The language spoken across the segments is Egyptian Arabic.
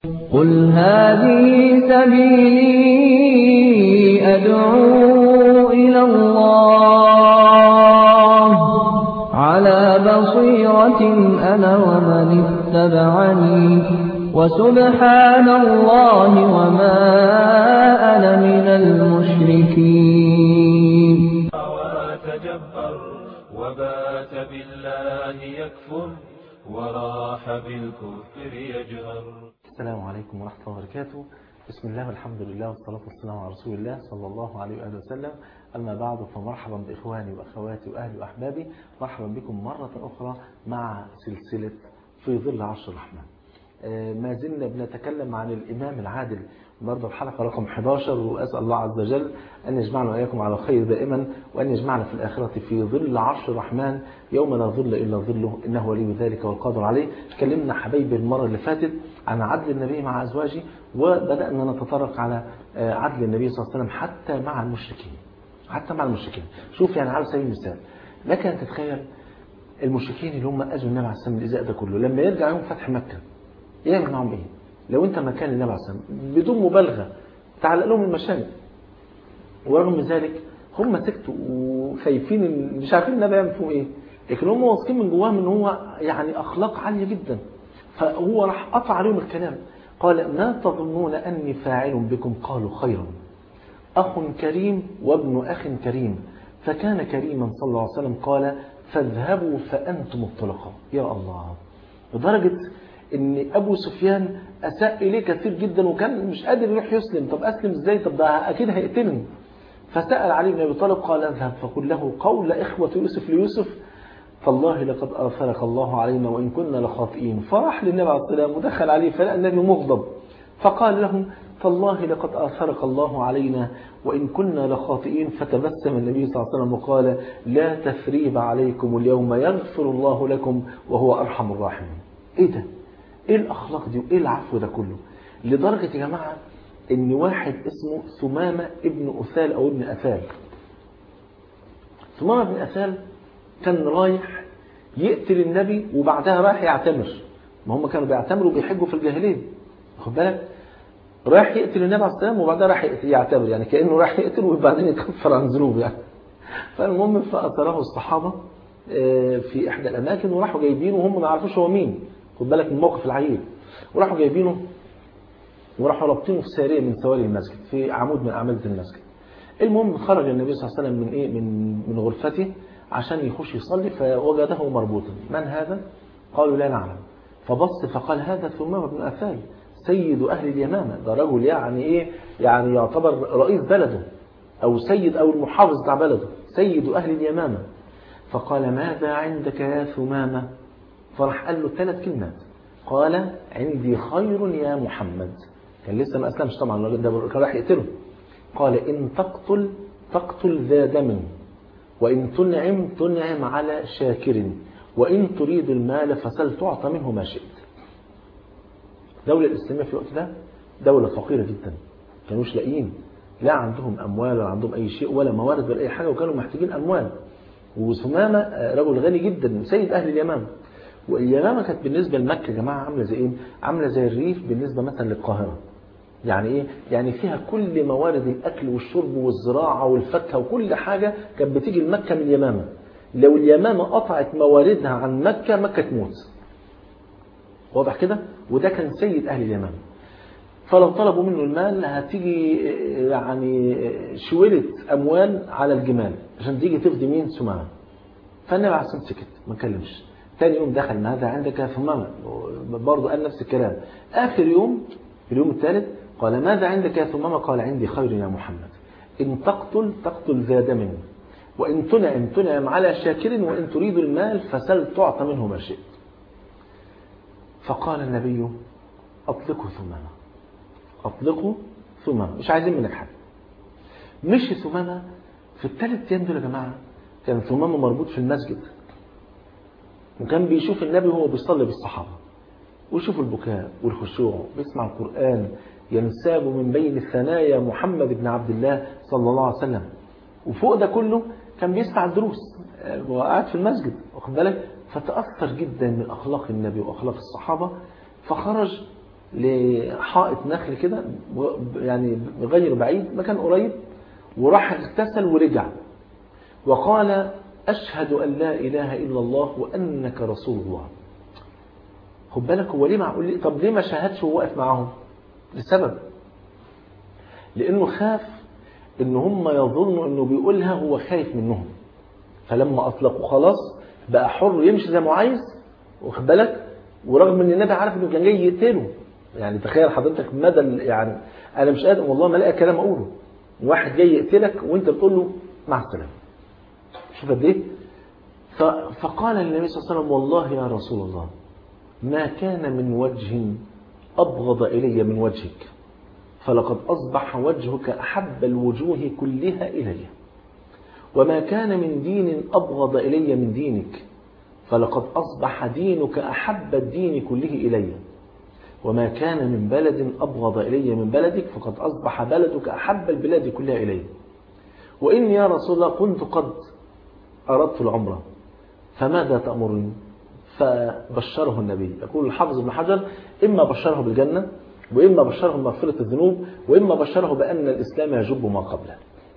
قل هذه سبيلي أدعو إلى الله على بصيرة أنا ومن اتبعني وسبحان الله وما أنا من المشركين وتجبر وبات بالله يكفر وراح بالكفر يجهر السلام عليكم ورحمة الله وبركاته بسم الله والحمد لله والصلاة والسلام على رسول الله صلى الله عليه وآله وسلم أما بعد فمرحبا بإخواني وأخواتي وأهلي وأحبابي مرحبا بكم مرة أخرى مع سلسلة في ظل عرش الرحمن آه، ما زلنا بنتكلم عن الإمام العادل النهارده الحلقة رقم 11 وأسأل الله عز وجل أن يجمعنا وإياكم على خير دائما وأن يجمعنا في الآخرة في ظل عرش الرحمن يوم لا ظل إلا ظله إنه ولي ذلك والقادر عليه تكلمنا حبايبي المرة اللي فاتت عن عدل النبي مع أزواجه وبدأنا نتطرق على آه، عدل النبي صلى الله عليه وسلم حتى مع المشركين حتى مع المشركين شوف يعني على سبيل المثال لك أن تتخيل المشركين اللي هم أذوا النبي عليه السلام الإزاء ده كله لما يرجع يوم فتح مكة يعمل معهم إيه؟ لو أنت مكان النبي عليه السلام بدون مبالغة تعلق لهم المشانق ورغم ذلك هم سكتوا وخايفين إن- مش عارفين النبي يعمل فيهم ايه لكن هم واثقين من جواهم ان هو يعني اخلاق عاليه جدا فهو راح قطع عليهم الكلام قال ما تظنون اني فاعل بكم قالوا خيرا اخ كريم وابن اخ كريم فكان كريما صلى الله عليه وسلم قال فاذهبوا فانتم الطلقاء يا الله لدرجه ان ابو سفيان اساء اليه كثير جدا وكان مش قادر يروح يسلم طب اسلم ازاي طب ده اكيد هيقتلني فسأل علي بن أبي طالب قال اذهب فقل له قول إخوة يوسف ليوسف فالله لقد آثرك الله علينا وإن كنا لخاطئين فراح للنبي عليه الصلاة والسلام ودخل عليه فلقى النبي مغضب فقال لهم فالله لقد آثرك الله علينا وإن كنا لخاطئين فتبسم النبي صلى الله عليه وسلم وقال لا تثريب عليكم اليوم يغفر الله لكم وهو أرحم الراحمين إيه ده؟ إيه الأخلاق دي وإيه العفو ده كله لدرجة يا جماعة ان واحد اسمه ثمامة ابن أثال أو ابن أثال ثمامة ابن أثال كان رايح يقتل النبي وبعدها رايح يعتمر ما هم كانوا بيعتمروا بيحجوا في الجاهلية خد بالك رايح يقتل النبي عليه السلام وبعدها راح يعتمر يعني كأنه راح يقتل وبعدين يكفر عن ذنوب يعني فالمهم فأثره الصحابة آه، في إحدى الأماكن وراحوا جايبينه وهم ما يعرفوش هو مين خد بالك من الموقف العجيب وراحوا جايبينه وراحوا رابطينه في سارية من سواري المسجد في عمود من أعمدة المسجد المهم خرج النبي صلى الله عليه وسلم من إيه من من غرفته عشان يخش يصلي فوجده مربوطا من هذا؟ قالوا لا نعلم فبص فقال هذا ثمامة بن أثال سيد أهل اليمامة ده رجل يعني إيه يعني يعتبر رئيس بلده أو سيد أو المحافظ بتاع بلده سيد أهل اليمامة فقال ماذا عندك يا ثمامة فراح قال له ثلاث كلمات قال عندي خير يا محمد كان لسه ما أسلمش طبعا الراجل ده كان راح يقتله قال إن تقتل تقتل ذا دم وإن تنعم تنعم على شاكر وإن تريد المال فسل تعطى منه ما شئت الدولة الإسلامية في الوقت ده دولة فقيرة جدا كانوش لاقيين لا عندهم أموال ولا عندهم أي شيء ولا موارد ولا أي حاجة وكانوا محتاجين أموال وثمامة آه، رجل غني جدا سيد أهل اليمامة واليمامة كانت بالنسبة لمكة يا جماعة عاملة زي إيه؟ عاملة زي الريف بالنسبة مثلا للقاهرة يعني إيه؟ يعني فيها كل موارد الأكل والشرب والزراعة والفاكهة وكل حاجة كانت بتيجي لمكة من اليمامة لو اليمامة قطعت مواردها عن مكة مكة تموت واضح كده وده كان سيد أهل اليمامة فلو طلبوا منه المال هتيجي يعني شويلة أموال على الجمال عشان تيجي تفدي مين ثمامة فالنبي عليه الصلاة والسلام سكت ما كلمش تاني يوم دخل ماذا عندك ثمامة برضه قال نفس الكلام آخر يوم في اليوم الثالث قال ماذا عندك يا ثمامة قال عندي خير يا محمد إن تقتل تقتل ذا دم وإن تنعم تنعم على شاكر وإن تريد المال فسل تعطى منه ما شئت فقال النبي أطلقه ثمامة أطلقه ثمامة مش عايزين منك حاجة مشي ثمامة في الثلاث أيام دول يا جماعة كان ثمامة مربوط في المسجد وكان بيشوف النبي وهو بيصلي بالصحابة ويشوف البكاء والخشوع بيسمع القرآن ينساب من بين الثنايا محمد بن عبد الله صلى الله عليه وسلم وفوق ده كله كان بيسمع الدروس وهو قاعد في المسجد واخد بالك فتأثر جدا من أخلاق النبي وأخلاق الصحابة فخرج لحائط نخل كده يعني غير بعيد مكان قريب وراح اغتسل ورجع وقال أشهد أن لا إله إلا الله وأنك رسول الله خد بالك هو ليه معقول ليه طب ليه ما شاهدش وهو واقف معاهم لسبب لأنه خاف إن هم يظنوا إنه بيقولها هو خايف منهم فلما أطلقوا خلاص بقى حر يمشي زي ما عايز واخد بالك ورغم ان النبي عارف انه كان جاي يقتله يعني تخيل حضرتك مدى يعني انا مش قادر والله ما الاقي كلام اقوله واحد جاي يقتلك وانت بتقول له مع السلامه شوف قد ايه فقال النبي صلى الله عليه وسلم والله يا رسول الله ما كان من وجه ابغض الي من وجهك فلقد اصبح وجهك احب الوجوه كلها الي وما كان من دين ابغض الي من دينك فلقد أصبح دينك أحب الدين كله إلي وما كان من بلد أبغض إلي من بلدك فقد أصبح بلدك أحب البلاد كلها إلي وإني يا رسول الله كنت قد أردت العمرة فماذا تأمرني فبشره النبي يقول الحافظ ابن حجر إما بشره بالجنة وإما بشره بمغفرة الذنوب وإما بشره بأن الإسلام يجب ما قبله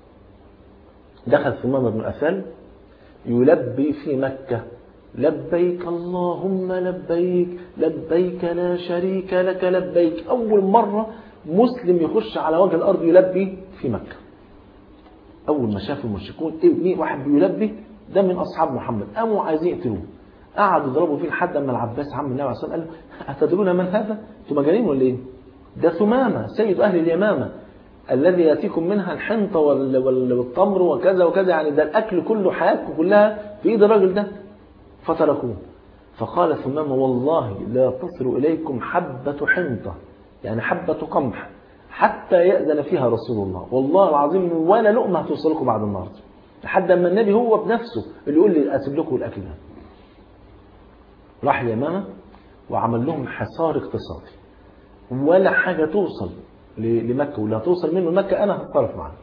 دخل ثمامة بن أثال يلبي في مكة لبيك اللهم لبيك لبيك لا شريك لك لبيك أول مرة مسلم يخش على وجه الأرض يلبي في مكة أول ما شاف المشركون إيه واحد بيلبي ده من أصحاب محمد قاموا عايزين يقتلوه قعدوا يضربوا فيه لحد أما العباس عم النبي عليه الصلاة والسلام قال له أتدرون من هذا؟ أنتم مجانين ولا إيه؟ ده ثمامة سيد أهل اليمامة الذي يأتيكم منها الحنطة والتمر وكذا وكذا يعني ده الأكل كله حياتكم كلها في إيد الراجل ده فتركوه فقال ثمامة والله لا تصل إليكم حبة حنطة يعني حبة قمح حتى يأذن فيها رسول الله والله العظيم ولا لقمة هتوصل لكم بعد النهارده لحد أما النبي هو بنفسه اللي يقول لي أسيب لكم الأكل ده راح اليمامة وعمل لهم حصار اقتصادي ولا حاجة توصل لمكة ولا توصل منه لمكة أنا هتصرف معاه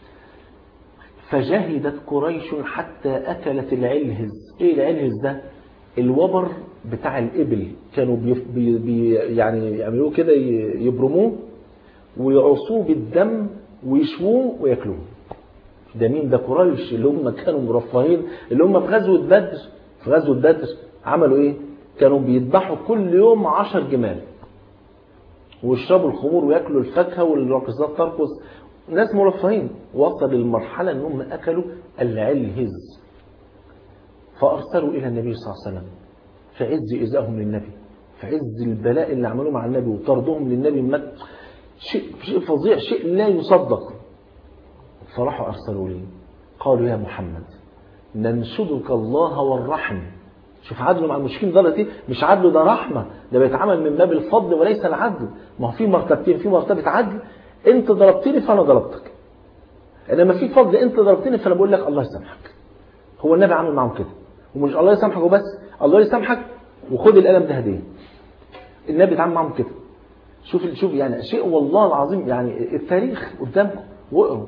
فجهدت قريش حتى أكلت العلهز إيه العلهز ده الوبر بتاع الإبل كانوا بي بي بي يعني يعملوه كده يبرموه ويعصوه بالدم ويشووه وياكلوه ده مين ده قريش اللي هم كانوا مرفهين اللي هم في غزوة بدر في غزوة بدر عملوا ايه كانوا بيذبحوا كل يوم عشر جمال ويشربوا الخمور وياكلوا الفاكهه والراقصات ترقص ناس مرفهين وصل للمرحله ان هم اكلوا العلهز فارسلوا الى النبي صلى الله عليه وسلم في عز ايذائهم للنبي في عز البلاء اللي عملوه مع النبي وطردهم للنبي من مكه شيء شيء فظيع شيء لا يصدق فراحوا ارسلوا لي قالوا يا محمد ننشدك الله والرحم شوف عدله مع المشركين درجة ايه مش عدله ده رحمة ده بيتعامل من باب الفضل وليس العدل ما هو في مرتبتين في مرتبة عدل انت ضربتني فانا ضربتك انما في فضل انت ضربتني فانا بقول لك الله يسامحك هو النبي عامل معاهم كده ومش الله يسامحك وبس الله يسامحك وخد القلم ده هديه النبي اتعامل معاهم كده شوف شوف يعني شيء والله العظيم يعني التاريخ قدامكم واقروا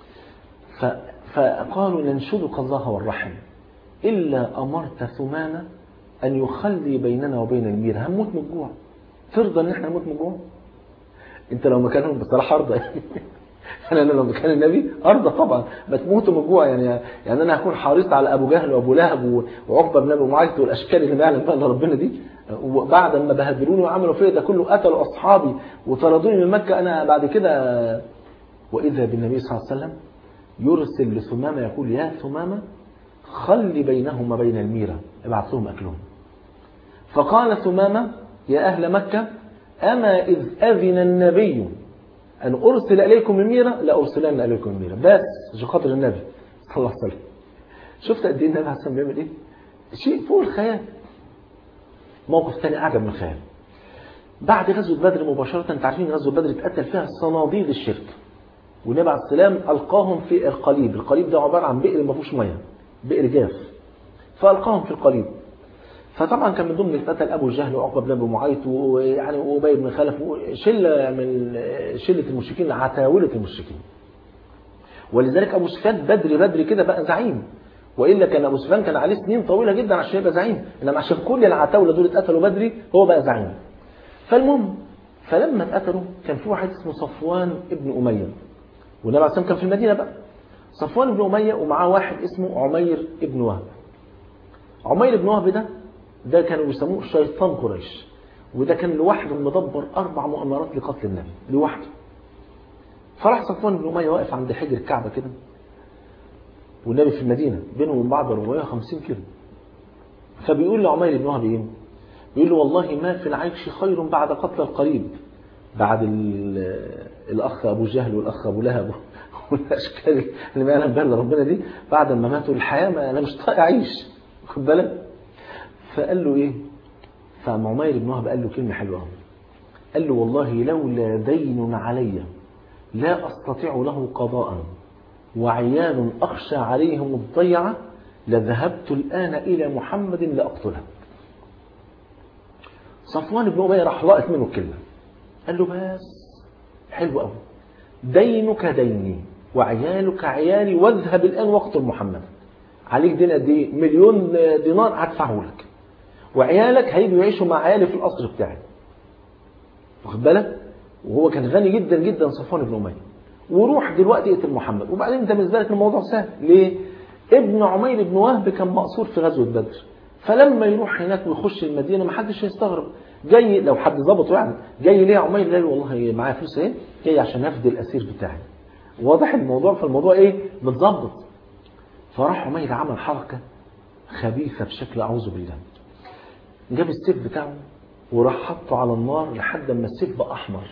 فقالوا ننشدك الله والرحم إلا أمرت ثمانة أن يخلي بيننا وبين المير هنموت من الجوع ترضى إن إحنا نموت من الجوع أنت لو مكانهم بصراحة أرضى أنا لو مكان النبي أرضى طبعا ما تموتوا من الجوع يعني يعني أنا هكون حريص على أبو جهل وأبو لهب وعقبة بن أبي معيط والأشكال اللي ما يعلم بها إلا ربنا دي وبعد ما بهدلوني وعملوا فيا ده كله قتلوا أصحابي وطردوني من مكة أنا بعد كده وإذا بالنبي صلى الله عليه وسلم يرسل لثمامة يقول يا ثمامة خل بينهم وبين الميرة ابعث لهم أكلهم فقال ثمامة يا أهل مكة أما إذ أذن النبي أن أرسل إليكم الميرة لأرسلن إليكم الميرة بس عشان خاطر النبي صلى الله عليه وسلم شفت قد إيه النبي عليه الصلاة بيعمل إيه؟ شيء فوق الخيال موقف ثاني أعجب من الخيال بعد غزوة بدر مباشرة أنت عارفين غزوة بدر اتقتل فيها صناديد الشرك والنبي عليه السلام ألقاهم في القليب القليب ده عبارة عن بئر ما فيهوش ميه بئر جاف فألقاهم في القليب فطبعا كان من ضمن القتل أبو جهل وعقبة بن أبي معيط ويعني وأبي بن خلف شلة من شلة المشركين عتاولة المشركين ولذلك أبو سفيان بدري بدري كده بقى زعيم وإلا كان أبو سفيان كان عليه سنين طويلة جدا عشان يبقى زعيم إنما عشان كل العتاولة دول اتقتلوا بدري هو بقى زعيم فالمهم فلما اتقتلوا كان في واحد اسمه صفوان ابن أمية والنبي عليه الصلاة كان في المدينة بقى صفوان بن أمية ومعاه واحد اسمه عمير ابن وهب عمير بن وهب ده ده كانوا بيسموه شيطان قريش وده كان لوحده مدبر أربع مؤامرات لقتل النبي لوحده فراح صفوان بن أمية واقف عند حجر الكعبة كده والنبي في المدينة بينه وبين بعض 450 كيلو فبيقول لعمير بن وهب ايه؟ بيقول له والله ما في العيش خير بعد قتل القريب بعد الأخ أبو جهل والأخ أبو لهب والأشكال اللي ما يعلم بها ربنا دي بعد ما ماتوا الحياة ما أنا مش طايق أعيش خد بالك فقال له إيه فعمير بن وهب قال له كلمة حلوة قال له والله لولا دين علي لا أستطيع له قضاء وعيال أخشى عليهم الضيعة لذهبت الآن إلى محمد لأقتله صفوان بن أمية راح لقط منه الكلمة قال له بس حلو قوي دينك ديني وعيالك عيالي واذهب الآن واقتل محمد عليك دين قد ايه مليون دينار هدفعه لك وعيالك هيجوا يعيشوا مع عيالي في القصر بتاعي واخد بالك وهو كان غني جدا جدا صفوان بن أمية وروح دلوقتي اقتل محمد وبعدين انت بالنسبه لك الموضوع سهل ليه ابن عمير بن وهب كان مقصور في غزوه بدر فلما يروح هناك ويخش المدينه ما حدش هيستغرب جاي لو حد ظبطه يعني جاي ليه يا عمير قال والله معايا فلوس ايه جاي عشان افدي الاسير بتاعي واضح الموضوع فالموضوع ايه متظبط فراح عمير عمل حركه خبيثه بشكل اعوذ بالله جاب السيف بتاعه وراح حطه على النار لحد ما السيف بقى احمر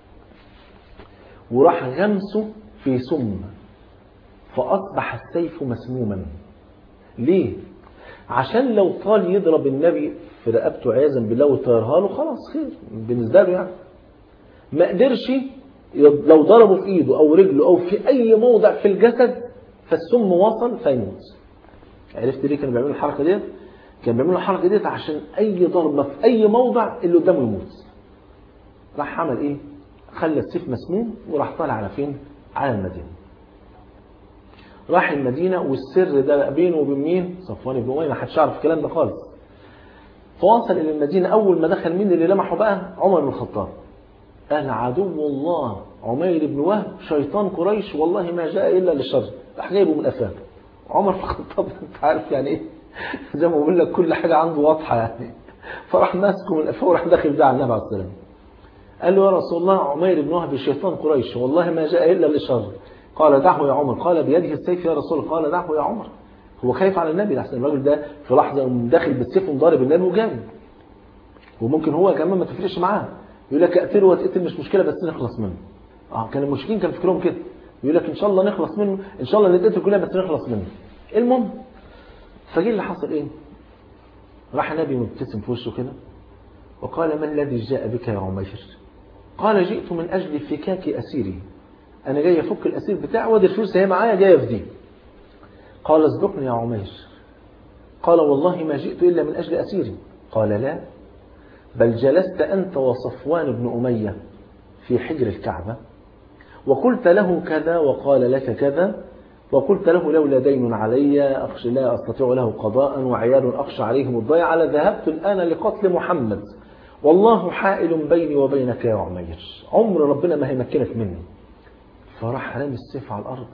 وراح غمسه في سم فأصبح السيف مسموما ليه؟ عشان لو طال يضرب النبي في رقبته عياذا بالله وطيرها له خلاص خير بالنسبة له يعني ما قدرش لو ضربه في ايده او رجله او في اي موضع في الجسد فالسم وصل فيموت عرفت ليه كانوا بيعملوا الحركه ديت كانوا بيعملوا الحركه ديت عشان اي ضربه في اي موضع اللي قدامه يموت راح عمل ايه خلى السيف مسموم وراح طالع على فين على المدينه راح المدينه والسر ده بقى بينه وبين مين صفوان بن اميه ما حدش يعرف الكلام ده خالص فوصل الى المدينه اول ما دخل مين اللي لمحه بقى عمر بن الخطاب قال عدو الله عمير بن وهب شيطان قريش والله ما جاء الا للشر راح جايبه من قفاه عمر بن الخطاب انت عارف يعني ايه زي ما بقول لك كل حاجه عنده واضحه يعني فراح ماسكه من قفاه وراح داخل بيه على النبي عليه السلام قال له يا رسول الله عمير بن وهب شيطان قريش والله ما جاء الا للشر قال دعه يا عمر قال بيده السيف يا رسول الله قال دعه يا عمر هو خايف على النبي لحسن الراجل ده في لحظه داخل بالسيف ومضارب النبي وجامد وممكن هو كمان ما تفرقش معاه يقول لك اقتله واتقتل مش مشكله بس نخلص منه اه كان المشركين كان فكرهم كده يقول لك ان شاء الله نخلص منه ان شاء الله نتقتل كلنا بس نخلص منه المهم فجه اللي حصل ايه راح النبي مبتسم في وشه كده وقال ما الذي جاء بك يا عمير قال جئت من اجل فكاك اسيري انا جاي افك الاسير بتاعي وادي الفلوس هي معايا جاي افديه قال اصدقني يا عمير قال والله ما جئت الا من اجل اسيري قال لا بل جلست أنت وصفوان بن أمية في حجر الكعبة وقلت له كذا وقال لك كذا وقلت له لولا دين علي أخشى لا أستطيع له قضاء وعيال أخشى عليهم الضيعة لذهبت الآن لقتل محمد والله حائل بيني وبينك يا عمير عمر ربنا ما هيمكنك مني فراح رامي السيف على الأرض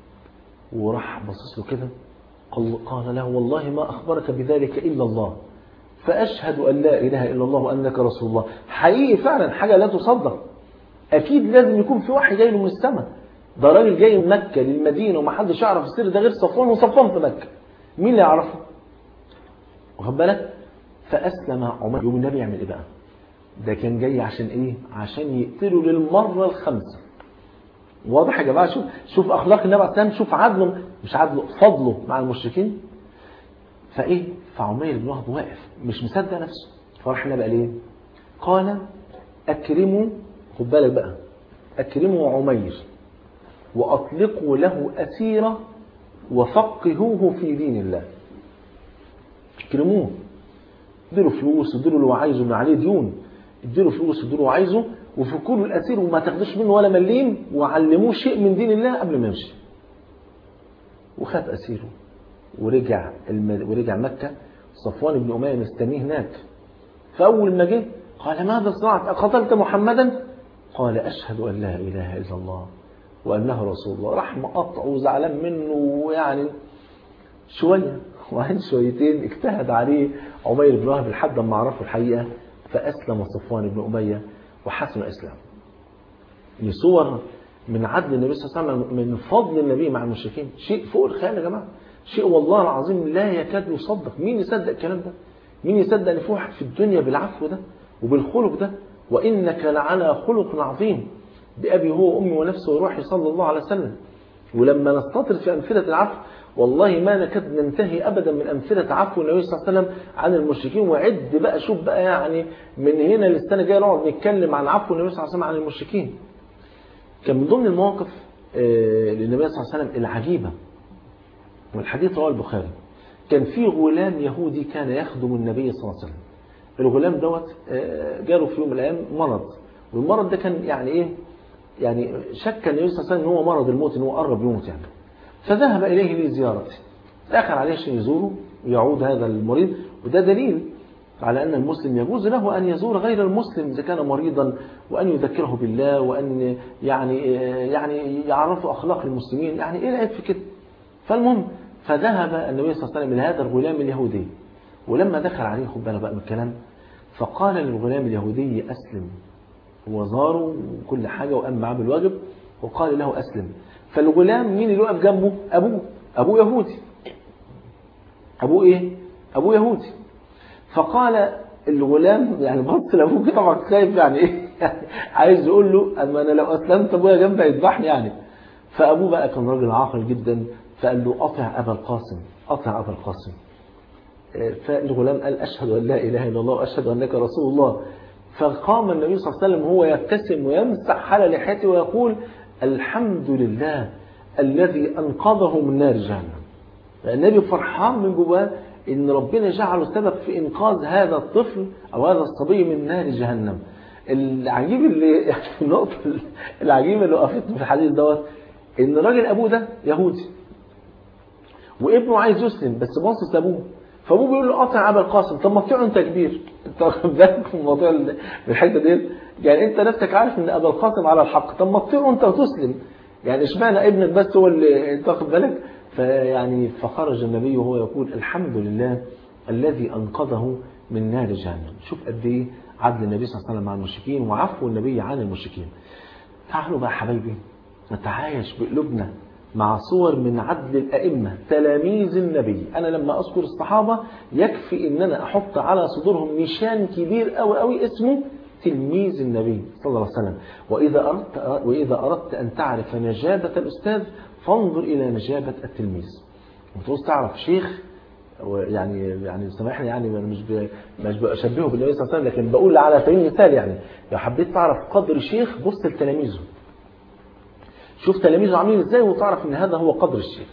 وراح بصص له كده قال له والله ما أخبرك بذلك إلا الله فأشهد أن لا إله إلا الله وأنك رسول الله حقيقي فعلا حاجة لا تصدق أكيد لازم يكون في وحي جاي له من السماء ده راجل جاي من مكة للمدينة ومحدش يعرف السر ده غير صفوان وصفوان في مكة مين اللي يعرفه؟ واخد بالك؟ فأسلم عمر يوم النبي يعمل إيه بقى؟ ده كان جاي عشان إيه؟ عشان يقتله للمرة الخامسة واضح يا جماعة شوف شوف أخلاق النبي عليه السلام شوف عدله مش عدله فضله مع المشركين فايه فعمير بن وهب واقف مش مصدق نفسه فراح النبي قال ايه قال اكرموا خد بالك بقى اكرموا عمير واطلقوا له اسيره وفقهوه في دين الله اكرموه اديله فلوس اديله اللي هو عايزه من عليه ديون اديله فلوس اديله اللي هو عايزه وفكوا له الاسير وما تاخدوش منه ولا مليم وعلموه شيء من دين الله قبل ما يمشي وخد اسيره ورجع المد... ورجع مكة صفوان بن أمية مستنيه هناك فأول ما جه قال ماذا صنعت أقتلت محمدا قال أشهد أن لا إله إلا الله وأنه رسول الله راح مقطع وزعلان منه ويعني شوية وعند شويتين اجتهد عليه عمير بن وهب لحد ما عرفوا الحقيقة فأسلم صفوان بن أمية وحسن إسلام لصور من عدل النبي صلى الله عليه وسلم من فضل النبي مع المشركين شيء فوق الخيال يا جماعة شيء والله العظيم لا يكاد يصدق مين يصدق الكلام ده مين يصدق ان في واحد في الدنيا بالعفو ده وبالخلق ده وانك لعلى خلق عظيم بأبي هو وأمي ونفسه وروحي صلى الله عليه وسلم ولما نستطرد في أمثلة العفو والله ما نكاد ننتهي أبدا من أمثلة عفو النبي صلى الله عليه وسلم عن المشركين وعد بقى شوف بقى يعني من هنا للسنة الجاية نقعد نتكلم عن عفو النبي صلى الله عليه وسلم عن المشركين كان من ضمن المواقف للنبي صلى الله عليه وسلم العجيبة والحديث رواه البخاري كان في غلام يهودي كان يخدم النبي صلى الله عليه وسلم الغلام دوت جاله في يوم من الأيام مرض والمرض ده كان يعني إيه يعني شك النبي صلى الله عليه وسلم ان هو مرض الموت ان هو قرب يموت يعني فذهب اليه لزيارته دخل عليه عشان يزوره ويعود هذا المريض وده دليل على ان المسلم يجوز له ان يزور غير المسلم اذا كان مريضا وان يذكره بالله وان يعني يعني يعرفه اخلاق المسلمين يعني ايه العيب في كده فالمهم فذهب النبي صلى الله عليه وسلم الى هذا الغلام اليهودي ولما دخل عليه خد بالك بقى من الكلام فقال للغلام اليهودي اسلم وزاره وكل حاجة وقام معاه بالواجب وقال له أسلم فالغلام مين اللي وقف جنبه أبوه أبوه يهودي أبوه إيه أبوه يهودي فقال الغلام يعني بص لأبوه كده طبعا خايف يعني إيه يعني عايز يقول له أما أنا لو أسلمت أبويا جنبي هيذبحني يعني فأبوه بقى كان راجل عاقل جدا فقال له أطع أبا القاسم أطع أبا القاسم فالغلام قال أشهد أن لا إله إلا الله وأشهد أنك رسول الله فقام النبي صلى الله عليه وسلم هو يبتسم ويمسح على لحيته ويقول الحمد لله الذي أنقذه من نار جهنم النبي فرحان من جواه ان ربنا جعله سبب في انقاذ هذا الطفل او هذا الصبي من نار جهنم العجيب اللي في النقطه العجيبه اللي وقفت في الحديث دوت ان راجل ابوه ده يهودي وابنه عايز يسلم بس باصص لابوه فابوه بيقول له قاطع ابا القاسم طب ما تطيعه انت كبير انت واخد بالك في الموضوع الحته ديت يعني انت نفسك عارف ان ابا القاسم على الحق طب ما تطيعه انت وتسلم يعني اشمعنى ابنك بس هو اللي انت واخد بالك فيعني فخرج النبي وهو يقول الحمد لله الذي انقذه من نار جهنم شوف قد ايه عدل النبي صلى الله عليه وسلم مع المشركين وعفو النبي عن المشركين تعالوا بقى حبايبي نتعايش بقلوبنا مع صور من عدل الأئمة تلاميذ النبي أنا لما أذكر الصحابة يكفي أن أنا أحط على صدورهم نشان كبير أوي أوي اسمه تلميذ النبي صلى الله عليه وسلم وإذا أردت, وإذا أردت أن تعرف نجابة الأستاذ فانظر إلى نجابة التلميذ وتعوز تعرف شيخ يعني يعني سامحني يعني انا مش مش بشبهه بالنبي صلى الله عليه وسلم لكن بقول على سبيل المثال يعني لو حبيت تعرف قدر شيخ بص لتلاميذه شوف تلاميذه عاملين ازاي وتعرف ان هذا هو قدر الشيخ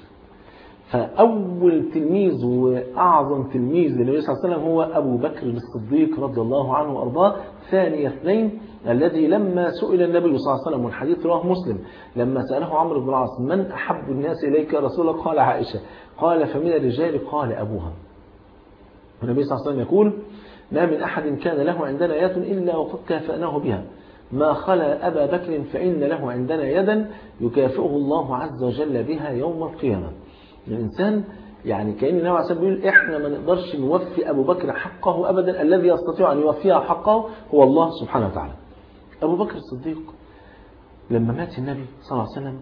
فأول تلميذ وأعظم تلميذ للنبي صلى الله عليه وسلم هو أبو بكر الصديق رضي الله عنه وأرضاه ثاني اثنين الذي لما سئل النبي صلى الله عليه وسلم والحديث رواه مسلم لما سأله عمرو بن العاص من أحب الناس إليك يا رسول الله قال عائشة قال فمن الرجال قال أبوها النبي صلى الله عليه وسلم يقول ما من أحد كان له عندنا آيات إلا وقد كافأناه بها ما خلا أبا بكر فإن له عندنا يدا يكافئه الله عز وجل بها يوم القيامة الإنسان يعني كأن النبي عليه الصلاة بيقول إحنا ما نقدرش نوفي أبو بكر حقه أبدا الذي يستطيع أن يوفيها حقه هو الله سبحانه وتعالى أبو بكر الصديق لما مات النبي صلى الله عليه وسلم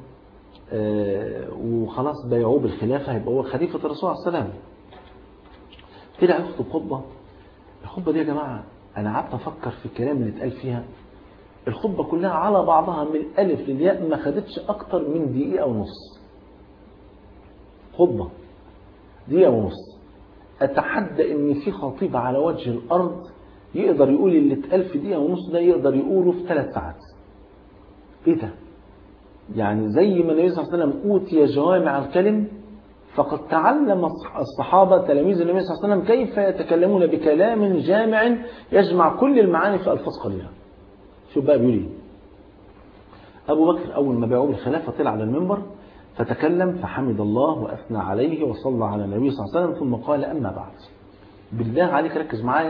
وخلاص بايعوه بالخلافة هيبقى هو خليفة الرسول عليه السلام طلع يخطب خطبة الخطبة دي يا جماعة أنا قعدت أفكر في الكلام اللي اتقال فيها الخطبة كلها على بعضها من ألف للياء ما خدتش أكتر من دقيقة ونص خطبة دقيقة ونص أتحدى إن في خطيب على وجه الأرض يقدر يقول اللي اتقال في دقيقة ونص ده يقدر يقوله في ثلاث ساعات إيه ده؟ يعني زي ما النبي صلى الله عليه وسلم أوتي جوامع الكلم فقد تعلم الصحابة تلاميذ النبي صلى الله عليه وسلم كيف يتكلمون بكلام جامع يجمع كل المعاني في ألفاظ قليلة شوف بقى بيقول ايه أبو بكر أول ما باعوه بالخلافة طلع على المنبر فتكلم فحمد الله وأثنى عليه وصلى على النبي صلى الله عليه وسلم ثم قال أما بعد بالله عليك ركز معايا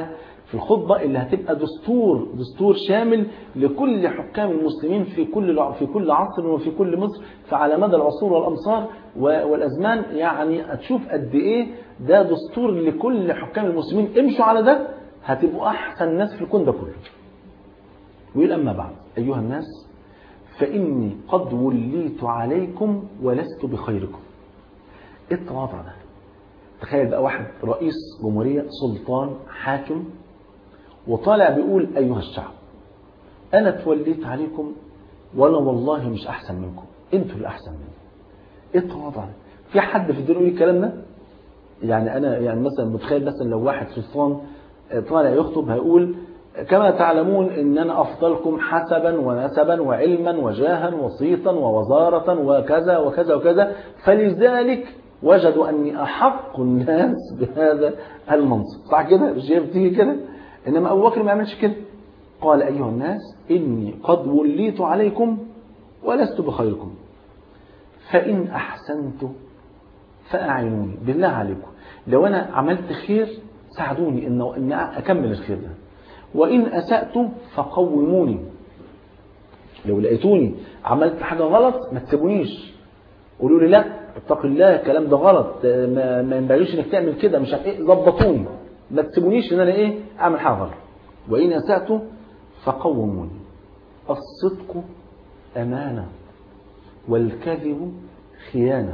في الخطبة اللي هتبقى دستور دستور شامل لكل حكام المسلمين في كل في كل عصر وفي كل مصر فعلى مدى العصور والأمصار والأزمان يعني هتشوف قد إيه ده دستور لكل حكام المسلمين امشوا على ده هتبقوا أحسن ناس في الكون ده كله ويقول أما بعد أيها الناس فإني قد وليت عليكم ولست بخيركم إيه التواضع ده تخيل بقى واحد رئيس جمهورية سلطان حاكم وطالع بيقول أيها الشعب أنا توليت عليكم وأنا والله مش أحسن منكم أنتوا اللي أحسن مني إيه التواضع ده في حد في الدنيا يقول الكلام ده يعني أنا يعني مثلا متخيل مثلا لو واحد سلطان طالع يخطب هيقول كما تعلمون ان انا افضلكم حسبا ونسبا وعلما وجاها وصيتا ووزارة وكذا وكذا وكذا فلذلك وجدوا اني احق الناس بهذا المنصب صح كده مش هي بتيجي كده انما ابو بكر ما يعملش كده قال ايها الناس اني قد وليت عليكم ولست بخيركم فان احسنت فاعينوني بالله عليكم لو انا عملت خير ساعدوني ان ان اكمل الخير ده وإن أسأت فقوموني لو لقيتوني عملت حاجة غلط ما تسيبونيش قولوا لي لا اتق الله الكلام ده غلط ما, ما ينبغيش انك تعمل كده مش عارف ايه ظبطوني ما تسيبونيش ان انا ايه اعمل حاجه غلط وان اسات فقوموني الصدق امانه والكذب خيانه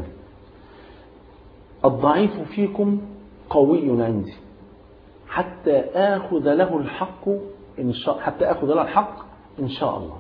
الضعيف فيكم قوي عندي حتى آخذ له الحق إن شاء حتى آخذ له الحق إن شاء الله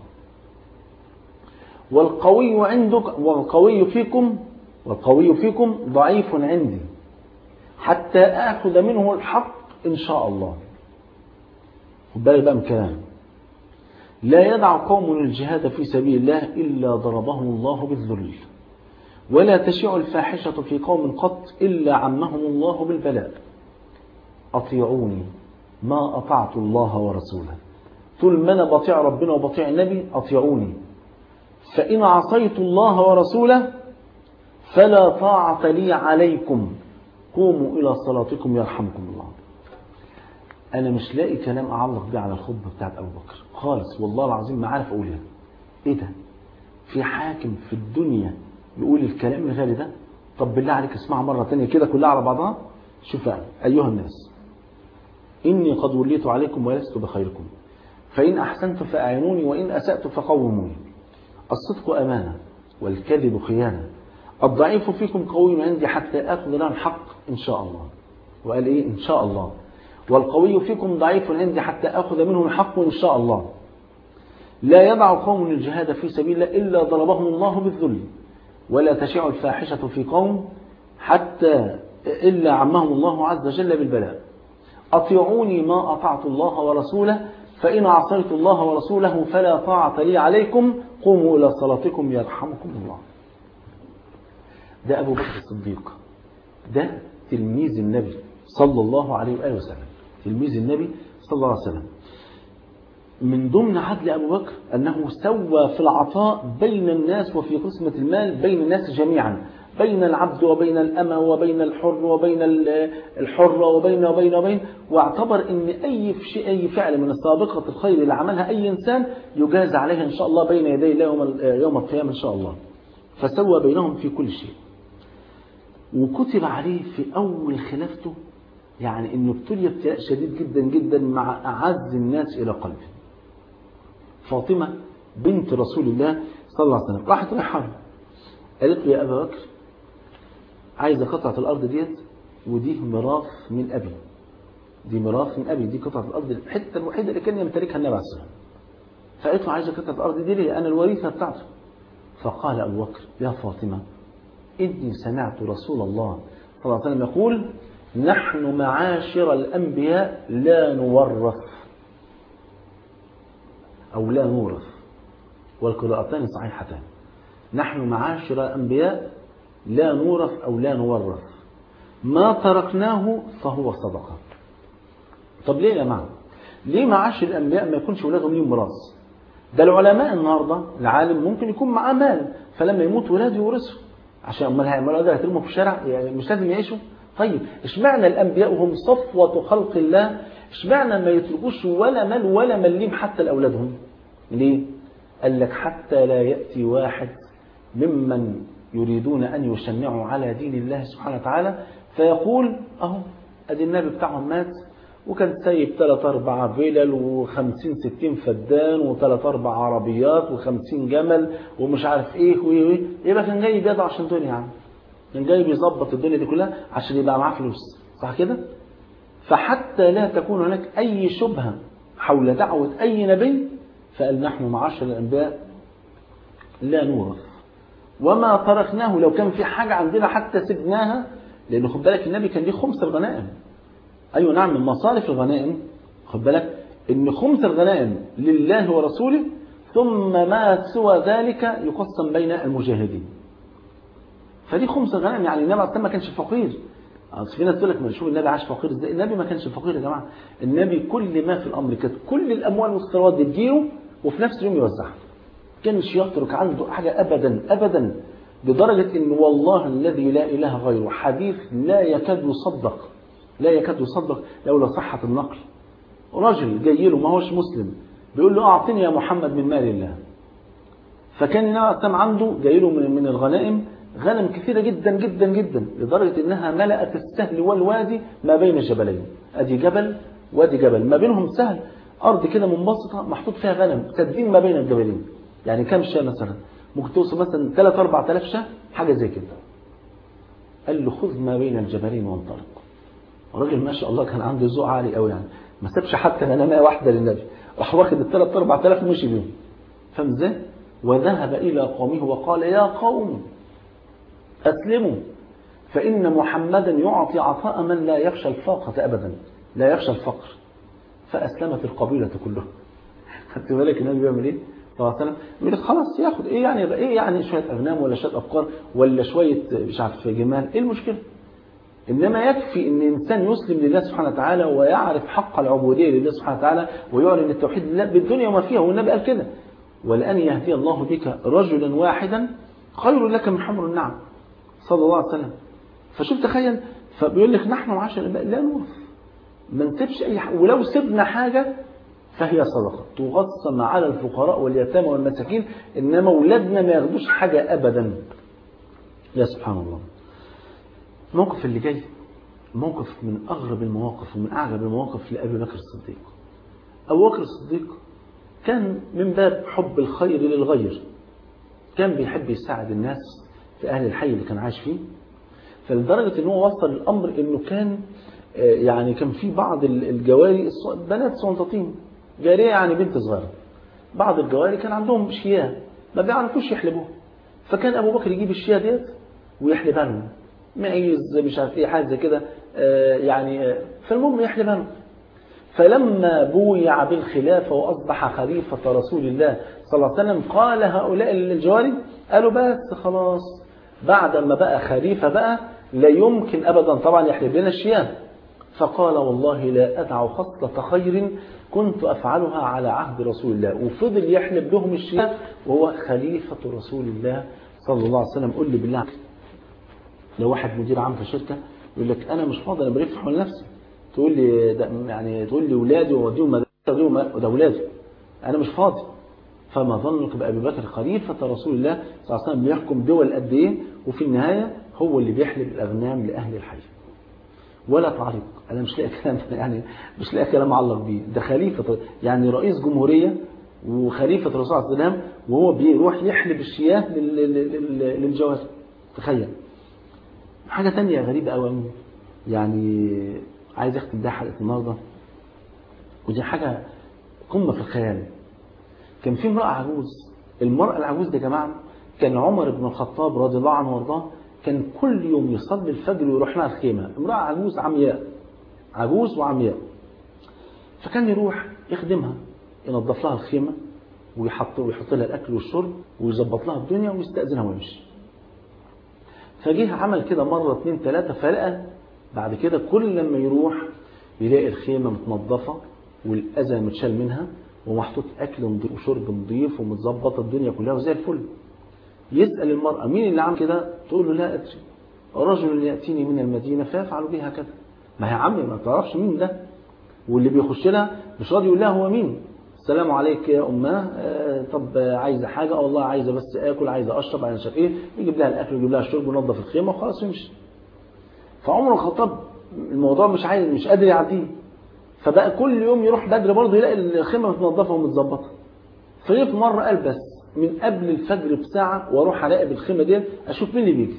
والقوي عندك والقوي فيكم والقوي فيكم ضعيف عندي حتى آخذ منه الحق إن شاء الله خد بالك بقى من كلام لا يدع قوم الجهاد في سبيل الله إلا ضربهم الله بالذل ولا تشيع الفاحشة في قوم قط إلا عمهم الله بالبلاء أطيعوني ما أطعت الله ورسوله طول ما أنا بطيع ربنا وبطيع النبي أطيعوني فإن عصيت الله ورسوله فلا طاعة لي عليكم قوموا إلى صلاتكم يرحمكم الله أنا مش لاقي كلام أعلق بيه على الخطبة بتاعت أبو بكر خالص والله العظيم ما عارف أقولها إيه ده في حاكم في الدنيا يقول الكلام الغالي ده طب بالله عليك اسمعها مرة تانية كده كلها على بعضها شوف أيها الناس إني قد وليت عليكم ولست بخيركم فإن أحسنت فأعينوني وإن أسأت فقوموني الصدق أمانة والكذب خيانة الضعيف فيكم قوي عندي حتى أخذ له الحق إن شاء الله وقال إيه إن شاء الله والقوي فيكم ضعيف عندي حتى أخذ منه الحق إن شاء الله لا يضع قوم الجهاد في سبيل الله إلا ضربهم الله بالذل ولا تشيع الفاحشة في قوم حتى إلا عمهم الله عز وجل بالبلاء أطيعوني ما أطعت الله ورسوله فإن عصيت الله ورسوله فلا طاعة لي عليكم قوموا إلى صلاتكم يرحمكم الله ده أبو بكر الصديق ده تلميذ النبي صلى الله عليه وآله وسلم تلميذ النبي صلى الله عليه وسلم من ضمن عدل أبو بكر أنه سوى في العطاء بين الناس وفي قسمة المال بين الناس جميعا بين العبد وبين الأمة وبين الحر وبين الحرة وبين وبين وبين واعتبر أن أي شيء أي فعل من السابقة الخير اللي عملها أي إنسان يجاز عليها إن شاء الله بين يدي الله يوم يوم القيامة إن شاء الله فسوى بينهم في كل شيء وكتب عليه في أول خلافته يعني أنه ابتلي ابتلاء شديد جدا جدا مع أعز الناس إلى قلبه فاطمة بنت رسول الله صلى الله عليه وسلم راحت رايحة قالت له يا أبا بكر عايزة قطعة الأرض ديت ودي ميراث من أبي دي ميراث من أبي دي قطعة الأرض الحتة الوحيدة اللي كان يمتلكها النبي عليه الصلاة والسلام فقالت له عايزة قطعة الأرض دي ليه أنا الوريثة بتاعته فقال أبو بكر يا فاطمة إني سمعت رسول الله صلى الله عليه وسلم يقول نحن معاشر الأنبياء لا نورث أو لا نورث والقراءتان صحيحتان نحن معاشر الأنبياء لا نورث أو لا نورث ما تركناه فهو صدقة طب ليه يا جماعة ليه معاشر الأنبياء ما يكونش ولادهم ليهم ميراث ده العلماء النهاردة العالم ممكن يكون معاه مال فلما يموت ولاده يورثوا عشان امال هيعملوا ده هيترموا في الشارع يعني مش لازم يعيشوا طيب اشمعنى الانبياء وهم صفوة خلق الله اشمعنى ما يتركوش ولا مال ولا مليم حتى لأولادهم ليه؟ قال لك حتى لا يأتي واحد ممن يريدون أن يشنعوا على دين الله سبحانه وتعالى فيقول أهو أدي النبي بتاعهم مات وكان سايب ثلاث أربع فيلل وخمسين ستين فدان وثلاث أربع عربيات وخمسين جمل ومش عارف إيه وإيه وإيه يبقى كان جاي بيضع عشان دنيا يعني كان جاي بيظبط الدنيا دي كلها عشان يبقى معاه فلوس صح كده؟ فحتى لا تكون هناك أي شبهة حول دعوة أي نبي فقال نحن معاشر الأنبياء لا نورث وما تركناه لو كان في حاجة عندنا حتى سبناها لأن خد بالك النبي كان ليه خمس الغنائم أيوة نعم من مصارف الغنائم خد بالك إن خمس الغنائم لله ورسوله ثم ما سوى ذلك يقسم بين المجاهدين فدي خمس الغنائم يعني النبي عليه ما كانش فقير اصل في ناس تقول لك ما شوف النبي عاش فقير ازاي النبي ما كانش فقير يا جماعه النبي كل ما في الامر كانت كل الاموال والثروات دي تجيله وفي نفس اليوم يوزعها كانش يترك عنده حاجه ابدا ابدا لدرجه ان والله الذي لا اله غيره حديث لا يكاد يصدق لا يكاد يصدق لولا صحه النقل رجل جاي له ما هوش مسلم بيقول له اعطني يا محمد من مال الله فكان النبي عنده جاي له من من الغنائم غنم كثيرة جدا جدا جدا لدرجة انها ملأت السهل والوادي ما بين الجبلين ادي جبل وادي جبل ما بينهم سهل ارض كده منبسطة محطوط فيها غنم سدين ما بين الجبلين يعني كم شاة مثلا ممكن توصل مثلا 3 4000 شاة حاجة زي كده قال له خذ ما بين الجبلين وانطلق الراجل ما شاء الله كان عنده ذوق عالي قوي يعني ما سابش حتى غنمايه واحده للنبي راح واخد ال 3 4000 ومشي بيهم فاهم ازاي؟ وذهب الى قومه وقال يا قوم أسلموا فإن محمدا يعطي عطاء من لا يخشى الفاقة أبدا لا يخشى الفقر فأسلمت القبيلة كلها خدت بالك النبي بيعمل إيه؟ صلى الله عليه وسلم يقول لك خلاص ياخد ايه يعني ايه يعني شويه اغنام ولا شويه ابقار ولا شويه مش عارف جمال ايه المشكله؟ انما يكفي ان انسان يسلم لله سبحانه وتعالى ويعرف حق العبوديه لله سبحانه وتعالى ويعلن التوحيد لله بالدنيا وما فيها والنبي قال كده ولان يهدي الله بك رجلا واحدا خير لك من حمر النعم صلى الله عليه وسلم فشوف تخيل فبيقول لك نحن معاشر الاباء لا نورث ما نسيبش اي حاجه ولو سبنا حاجه فهي صدقه تقسم على الفقراء واليتامى والمساكين انما اولادنا ما ياخدوش حاجه ابدا يا سبحان الله الموقف اللي جاي موقف من اغرب المواقف ومن اعجب المواقف لابي بكر الصديق ابو بكر الصديق كان من باب حب الخير للغير كان بيحب يساعد الناس في أهل الحي اللي كان عايش فيه فلدرجة ان هو وصل الأمر أنه كان يعني كان في بعض الجواري بنات صنطاطين جارية يعني بنت صغيرة بعض الجواري كان عندهم شياه ما بيعرفوش يحلبوها فكان أبو بكر يجيب الشياه ديت ويحلبها لهم معيز مش عارف ايه حاجه زي كده يعني فالمهم يحلبها لهم فلما بويع بالخلافة وأصبح خليفة رسول الله صلى الله عليه وسلم قال هؤلاء الجواري قالوا بس خلاص بعد ما بقى خليفة بقى لا يمكن أبدا طبعا يحلب لنا الشيام فقال والله لا أدع خصلة خير كنت أفعلها على عهد رسول الله وفضل يحلب لهم الشيام وهو خليفة رسول الله صلى الله عليه وسلم قل لي بالله لو واحد مدير عام في شركة يقول لك أنا مش فاضي أنا بريف حول نفسي تقول لي ده يعني تقول لي ولادي ووديهم مدرسة وده ولادي أنا مش فاضي فما ظنك بأبي بكر خليفة رسول الله صلى الله عليه وسلم بيحكم دول قد إيه وفي النهاية هو اللي بيحلب الأغنام لأهل الحي ولا تعليق أنا مش لاقي كلام يعني مش لاقي كلام معلق بيه ده خليفة يعني رئيس جمهورية وخليفة الرسول صلى الله عليه وسلم وهو بيروح يحلب الشياه للجواز تخيل حاجة تانية غريبة قوي يعني عايز اختم بيها حلقة النهارده ودي حاجة قمة في الخيال كان في امرأة عجوز المرأة العجوز دي يا جماعة كان عمر بن الخطاب رضي الله عنه وارضاه كان كل يوم يصلي الفجر ويروح لها الخيمة امرأة عجوز عمياء عجوز وعمياء فكان يروح يخدمها ينظف لها الخيمة ويحط ويحط لها الأكل والشرب ويظبط لها الدنيا ويستأذنها ويمشي فجه عمل كده مرة اتنين تلاتة فلقى بعد كده كل لما يروح يلاقي الخيمة متنظفة والأذى متشال منها ومحطوط أكل نظيف وشرب نظيف ومتظبطة الدنيا كلها وزي الفل يسأل المرأة مين اللي عمل كده تقول له لا أدري رجل يأتيني من المدينة فيفعل بها كذا ما هي عمي ما تعرفش مين ده واللي بيخش لها مش راضي يقول لها هو مين السلام عليك يا اماه آه، طب آه، عايزه حاجه اه والله عايزه بس اكل عايزه اشرب عايزه مش عارف ايه يجيب لها الاكل ويجيب لها الشرب وينظف الخيمه وخلاص يمشي فعمر الخطاب الموضوع مش عايز مش قادر يعديه فبقى كل يوم يروح بدري برضه يلاقي الخيمه متنظفه ومتظبطه فجه في مره قال بس من قبل الفجر بساعه واروح اراقب الخيمه دي اشوف مين اللي بيجي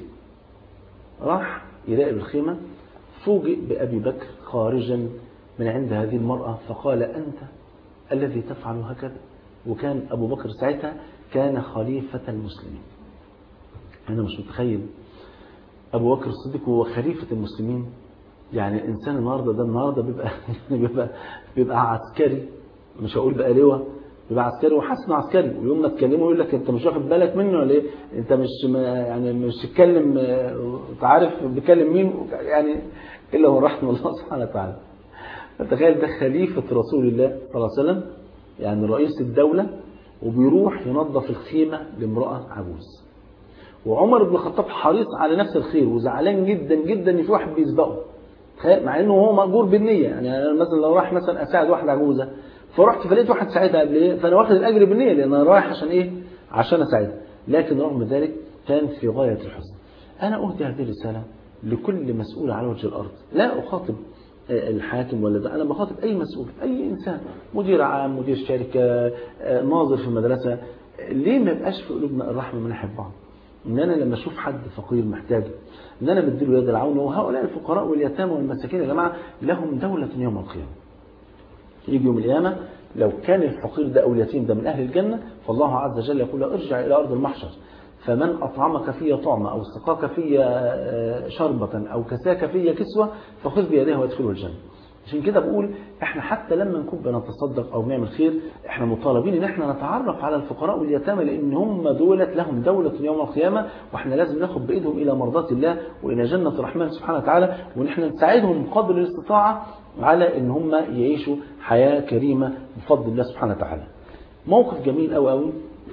راح يراقب الخيمه فوجئ بابي بكر خارجا من عند هذه المراه فقال انت الذي تفعل هكذا وكان ابو بكر ساعتها كان خليفه المسلمين انا مش متخيل ابو بكر الصديق هو خليفه المسلمين يعني الانسان النهارده ده النهارده بيبقى بيبقى بيبقى عسكري مش هقول بقى لواء بيبقى عسكري وحاسس انه عسكري ويوم ما تكلمه يقول لك انت مش واخد بالك منه ولا ايه؟ انت مش ما يعني مش تتكلم آه، انت عارف بيكلم مين يعني الا من رحم الله سبحانه وتعالى. فتخيل ده خليفه رسول الله صلى الله عليه وسلم يعني رئيس الدوله وبيروح ينظف الخيمه لامراه عجوز. وعمر بن الخطاب حريص على نفس الخير وزعلان جدا جدا ان في واحد بيسبقه تخيل مع انه هو مأجور بالنية يعني أنا مثلا لو راح مثلا اساعد واحده عجوزه فرحت فلقيت واحد ساعدها قبل ايه فانا واخد الاجر بالنية لان انا رايح عشان ايه عشان اساعدها لكن رغم ذلك كان في غايه الحزن انا اهدي هذه الرساله لكل مسؤول على وجه الارض لا اخاطب آه، الحاكم ولا ده انا بخاطب اي مسؤول اي انسان مدير عام مدير شركه آه، ناظر في مدرسه ليه ما يبقاش في قلوبنا الرحمه من ناحيه بعض ان انا لما اشوف حد فقير محتاج ان انا بديله يد العون وهؤلاء الفقراء واليتامى والمساكين يا جماعه لهم دوله يوم القيامه يجي يوم القيامه لو كان الفقير ده او اليتيم ده من اهل الجنه فالله عز وجل يقول له ارجع الى ارض المحشر فمن اطعمك في طعمه او سقاك في آه، شربه او كساك في كسوه فخذ بيده وادخله الجنه عشان كده بقول احنا حتى لما نكون بنتصدق او بنعمل خير احنا مطالبين ان احنا نتعرف على الفقراء واليتامى لان هم دولت لهم دولة يوم القيامة واحنا لازم ناخد بايدهم الى مرضات الله والى جنة الرحمن سبحانه وتعالى وان احنا نساعدهم قدر الاستطاعة على ان هم يعيشوا حياة كريمة بفضل الله سبحانه وتعالى موقف جميل قوي قوي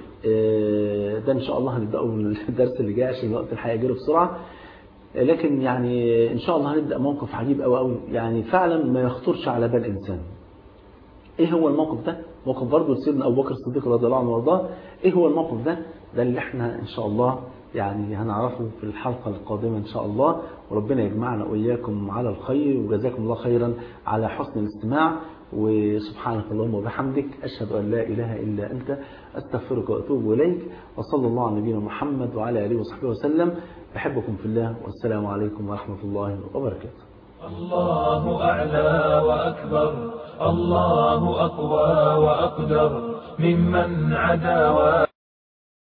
آه، ده ان شاء الله هنبداه من الدرس اللي جاي عشان وقت الحقيقه يجري بسرعه لكن يعني ان شاء الله هنبدا موقف عجيب قوي قوي يعني فعلا ما يخطرش على بال انسان ايه هو الموقف ده موقف برضه سيدنا ابو بكر الصديق رضي الله عنه وارضاه ايه هو الموقف ده ده اللي احنا ان شاء الله يعني هنعرفه في الحلقة القادمة إن شاء الله وربنا يجمعنا وإياكم على الخير وجزاكم الله خيرا على حسن الاستماع وسبحانك اللهم وبحمدك أشهد أن لا إله إلا أنت أستغفرك وأتوب إليك وصلى الله على نبينا محمد وعلى آله وصحبه وسلم أحبكم في الله والسلام عليكم ورحمة الله وبركاته الله أعلى وأكبر الله أقوى وأقدر ممن عدا